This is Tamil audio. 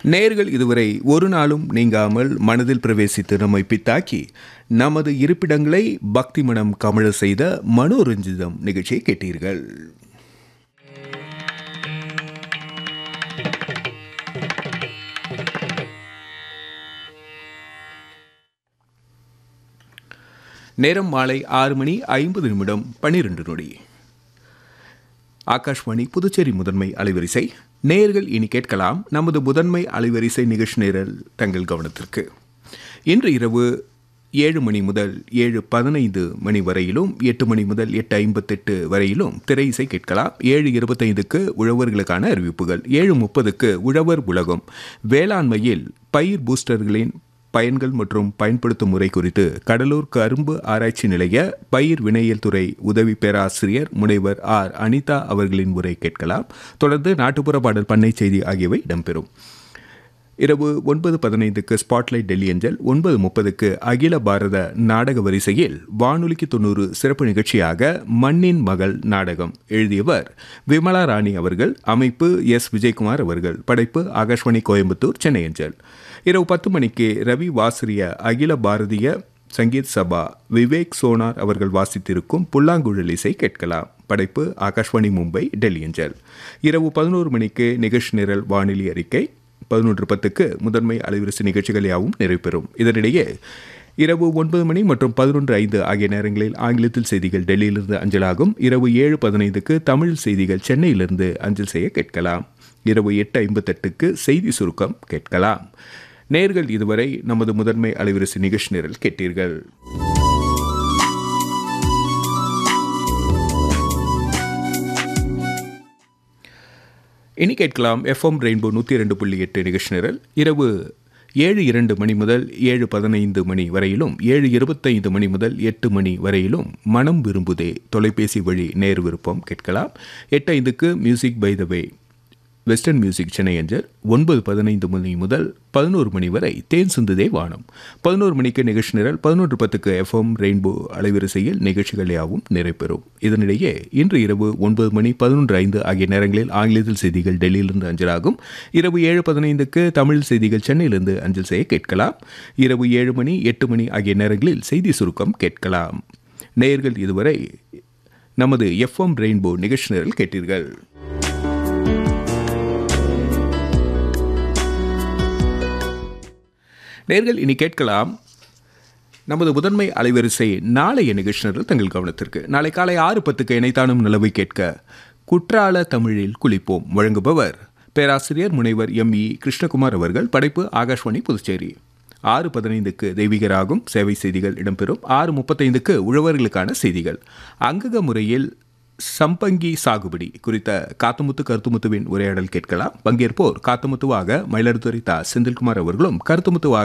நேர்கள் இதுவரை ஒரு நாளும் நீங்காமல் மனதில் பிரவேசித்து நம்மை பித்தாக்கி நமது இருப்பிடங்களை பக்தி மனம் கமழ செய்த மனோரஞ்சிதம் நிகழ்ச்சியை கேட்டீர்கள் நேரம் மாலை ஆறு மணி ஐம்பது நிமிடம் பன்னிரண்டு நொடி ஆகாஷ்வாணி புதுச்சேரி முதன்மை அலைவரிசை நேர்கள் இனி கேட்கலாம் நமது முதன்மை அலைவரிசை நிகழ்ச்சி நேரல் தங்கள் கவனத்திற்கு இன்று இரவு ஏழு மணி முதல் ஏழு பதினைந்து மணி வரையிலும் எட்டு மணி முதல் எட்டு ஐம்பத்தெட்டு வரையிலும் திரை இசை கேட்கலாம் ஏழு இருபத்தைந்துக்கு உழவர்களுக்கான அறிவிப்புகள் ஏழு முப்பதுக்கு உழவர் உலகம் வேளாண்மையில் பயிர் பூஸ்டர்களின் பயன்கள் மற்றும் பயன்படுத்தும் முறை குறித்து கடலூர் கரும்பு ஆராய்ச்சி நிலைய பயிர் வினையியல் துறை உதவி பேராசிரியர் முனைவர் ஆர் அனிதா அவர்களின் உரை கேட்கலாம் தொடர்ந்து நாட்டுப்புற பாடல் பண்ணை செய்தி ஆகியவை இடம்பெறும் இரவு ஒன்பது பதினைந்துக்கு ஸ்பாட்லைட் டெல்லி அஞ்சல் ஒன்பது முப்பதுக்கு அகில பாரத நாடக வரிசையில் வானொலிக்கு தொண்ணூறு சிறப்பு நிகழ்ச்சியாக மண்ணின் மகள் நாடகம் எழுதியவர் விமலா ராணி அவர்கள் அமைப்பு எஸ் விஜயகுமார் அவர்கள் படைப்பு ஆகாஷ்வாணி கோயம்புத்தூர் சென்னை அஞ்சல் இரவு பத்து மணிக்கு ரவி வாசிரிய அகில பாரதிய சங்கீத் சபா விவேக் சோனார் அவர்கள் வாசித்திருக்கும் புல்லாங்குழல் இசை கேட்கலாம் படைப்பு ஆகாஷ்வாணி மும்பை டெல்லி அஞ்சல் இரவு பதினோரு மணிக்கு நிகழ்ச்சி நிரல் வானொலி அறிக்கை பதினொன்று பத்துக்கு முதன்மை அலைவரிசை நிகழ்ச்சிகள் யாவும் நிறைவேறும் இதனிடையே இரவு ஒன்பது மணி மற்றும் பதினொன்று ஐந்து ஆகிய நேரங்களில் ஆங்கிலத்தில் செய்திகள் டெல்லியிலிருந்து அஞ்சலாகும் இரவு ஏழு பதினைந்துக்கு தமிழ் செய்திகள் சென்னையிலிருந்து அஞ்சல் செய்ய கேட்கலாம் இரவு எட்டு ஐம்பத்தெட்டுக்கு செய்தி சுருக்கம் கேட்கலாம் நேர்கள் இதுவரை நமது முதன்மை அலைவரிசை நிகழ்ச்சி நிரல் கேட்டீர்கள் இனி கேட்கலாம் எஃப்எம் ரெயின்போ நூற்றி ரெண்டு புள்ளி எட்டு நிகழ்ச்சி நிரல் இரவு ஏழு இரண்டு மணி முதல் ஏழு பதினைந்து மணி வரையிலும் ஏழு இருபத்தைந்து மணி முதல் எட்டு மணி வரையிலும் மனம் விரும்புதே தொலைபேசி வழி நேர் விருப்பம் கேட்கலாம் எட்டு ஐந்துக்கு music by the way western music Chennai அஞ்சல் ஒன்பது பதினைந்து மணி முதல் பதினோரு மணி வரை தேன் சிந்துதே வானம் பதினோரு மணிக்கு நிகழ்ச்சி நிரல் பதினொன்று பத்துக்கு எஃப்எம் ரெயின்போ அலைவரிசையில் நிகழ்ச்சிகள் யாவும் நிறைப்பெறும் இதனிடையே இன்று இரவு ஒன்பது மணி பதினொன்று ஐந்து ஆகிய நேரங்களில் ஆங்கிலத்தில் செய்திகள் டெல்லியிலிருந்து அஞ்சலாகும் இரவு ஏழு பதினைந்துக்கு தமிழ் செய்திகள் சென்னையிலிருந்து அஞ்சல் செய்ய கேட்கலாம் இரவு ஏழு மணி எட்டு மணி ஆகிய நேரங்களில் செய்தி சுருக்கம் கேட்கலாம் நேயர்கள் இதுவரை நமது எஃப்எம் ரெயின்போ நிகழ்ச்சி நிரல் கேட்டீர்கள் நேர்கள் இனி கேட்கலாம் நமது முதன்மை அலைவரிசை நாளைய நிகழ்ச்சியினர்கள் தங்கள் கவனத்திற்கு நாளை காலை ஆறு பத்துக்கு இணைத்தானும் நிலவை கேட்க குற்றால தமிழில் குளிப்போம் வழங்குபவர் பேராசிரியர் முனைவர் எம் இ கிருஷ்ணகுமார் அவர்கள் படைப்பு ஆகாஷ்வாணி புதுச்சேரி ஆறு பதினைந்துக்கு தெய்வீகராகும் சேவை செய்திகள் இடம்பெறும் ஆறு முப்பத்தைந்துக்கு உழவர்களுக்கான செய்திகள் அங்கக முறையில் சம்பங்கி சாகுபடி குறித்த காத்தமுத்து கருத்துமுத்துவின் உரையாடல் கேட்கலாம் பங்கேற்போர் காத்தமுத்துவாக மயிலாடுதுறை தா செந்தில்குமார் அவர்களும் கருத்துமுத்துவாக